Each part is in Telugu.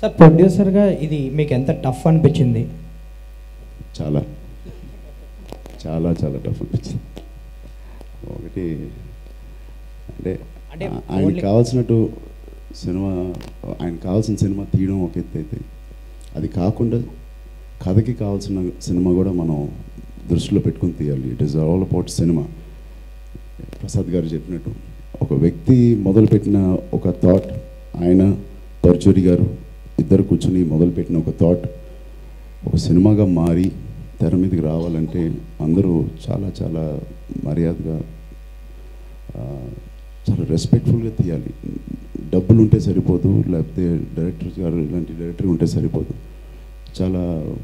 సార్ ప్రొడ్యూసర్గా ఇది మీకు ఎంత టఫ్ అనిపించింది చాలా చాలా చాలా టఫ్ అనిపించింది ఒకటి అంటే అంటే ఆ- ఆయనకి only- కావాల్సినట్టు సినిమా ఆయన కావాల్సిన సినిమా తీయడం ఒక ఎత్తు అయితే అది కాకుండా కథకి కావాల్సిన సినిమా కూడా మనం దృష్టిలో పెట్టుకుని తీయాలి it is all about cinema Prasad garu చెప్పినట్టు ఒక వ్యక్తి మొదలుపెట్టిన ఒక థాట్ ఆయన పర్చూరి గారు ఇద్దరు కూర్చుని మొదలుపెట్టిన ఒక థాట్ ఒక సినిమాగా మారి తెర మీదకి రావాలంటే అందరూ చాలా చాలా మర్యాదగా ఆ, చాలా రెస్పెక్ట్ఫుల్గా తీయాలి డబ్బులు ఉంటే సరిపోదు లేకపోతే డైరెక్టర్ గారు ఇలాంటి డైరెక్టర్ ఉంటే సరిపోదు చాలా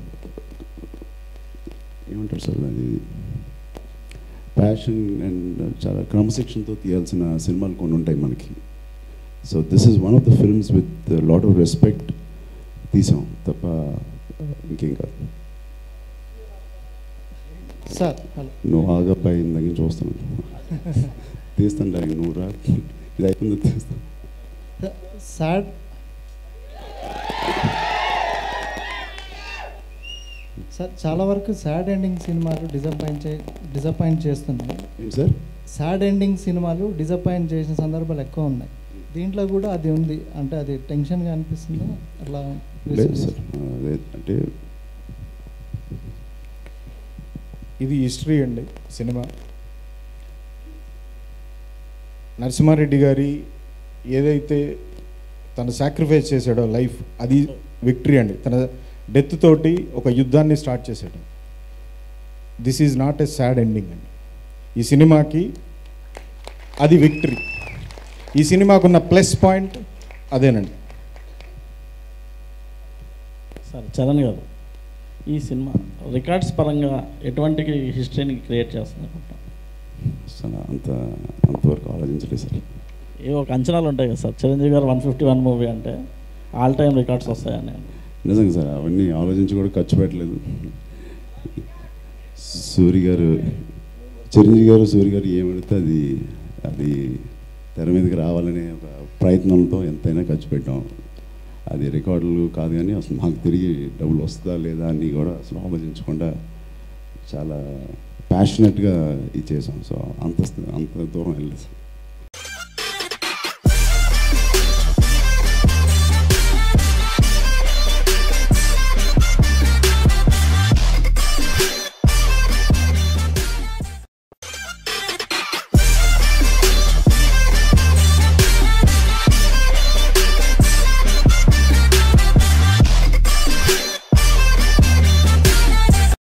ఏమంటారు సార్ అది ప్యాషన్ అండ్ చాలా క్రమశిక్షణతో తీయాల్సిన సినిమాలు కొన్ని ఉంటాయి మనకి so this is one of the films with lot of respect తీసాం తప్ప ఇంకేం కాదు సార్ హలో నువ్వు ఆగబ్బాయి ఇందాక నుంచి చూస్తున్నాను తీస్తాను డాడీ నువ్వు రా ఇది అయిపోయింది తీస్తాను సాడ్ సార్ చాలా వరకు సాడ్ ఎండింగ్ సినిమాలు డిసప్పాయింట్ చే డిసప్పాయింట్ చేస్తున్నాయి ఏంటి సార్ సాడ్ ఎండింగ్ సినిమాలు డిసప్పాయింట్ చేసిన సందర్భాలు ఎక్కువ ఉన్నాయి దీంట్లో కూడా అది ఉంది అంటే అది టెన్షన్గా అనిపిస్తుందా అట్లా లేదు సార్ అదే అంటే ఇది హిస్టరీ అండి సినిమా నరసింహారెడ్డి గారి ఏదైతే తను సాక్రిఫైస్ చేశాడో లైఫ్ అది విక్టరీ అండి తన డెత్ తోటి ఒక యుద్ధాన్ని స్టార్ట్ చేశాడు this is not a sad ending అండి ఈ సినిమాకి అది విక్టరీ ఈ సినిమాకున్న ప్లస్ పాయింట్ అదేనండి సార్ చరణ్ గారు ఈ సినిమా రికార్డ్స్ పరంగా ఎటువంటి హిస్టరీని క్రియేట్ చేస్తుంది అనుకుంటా అసలు అంత అంతవరకు ఆలోచించలేదు సార్ ఏ ఒక అంచనాలు ఉంటాయి కదా sir Chiranjeevi garu one fifty one movie అంటే ఆల్ టైమ్ రికార్డ్స్ వస్తాయని నిజంగా సార్ అవన్నీ ఆలోచించి కూడా ఖర్చు పెట్టలేదు సూరి గారు చిరంజీవి గారు సూరి గారు ఏమడితే అది అది తెర మీదకి రావాలనే ఒక ప్రయత్నంతో ఎంతైనా ఖర్చు పెట్టాం అది రికార్డులు కాదు కానీ అసలు మాకు తిరిగి డబ్బులు వస్తుందా లేదా అని కూడా అసలు ఆలోచించకుండా చాలా ప్యాషనెట్గా ఇది చేసాం సో అంత అంత దూరం వెళ్ళలేదు సార్